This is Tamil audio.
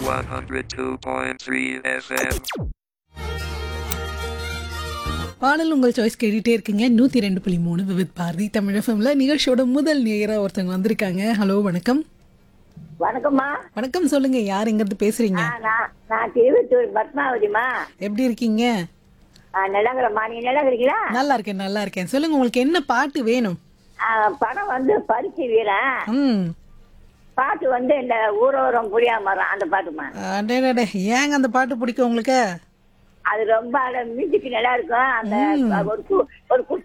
102.3 FM. பாடல் உங்கள் சாய்ஸ் கேட்டுட்டே இருக்கீங்க நூத்தி ரெண்டு புள்ளி மூணு விவித் பாரதி தமிழ் எஃப்எம்ல நிகழ்ச்சியோட முதல் நேரா ஒருத்தவங்க வந்திருக்காங்க ஹலோ வணக்கம் வணக்கம்மா வணக்கம் சொல்லுங்க யார் எங்க இருந்து பேசுறீங்க ஆ, நான் நான் திருவத்தூர் பத்மாவதிமா எப்படி இருக்கீங்க நிலங்குறம்மா நீங்க நிலங்குறீங்களா நல்லா இருக்கேன் நல்லா இருக்கேன் சொல்லுங்க உங்களுக்கு என்ன பாட்டு வேணும் ஆ, படம் வந்து பரிசு வீரன் ம் பாட்டு வந்து இந்த ஊரோரம் புளியா மரம் அந்த பாட்டுமா அடேடே ஏங்க அந்த பாட்டு பிடிக்கும் உங்களுக்கு அது ரொம்ப மியூசிக் நல்லா இருக்கும் அந்த ஒரு கு- ஒரு குத்து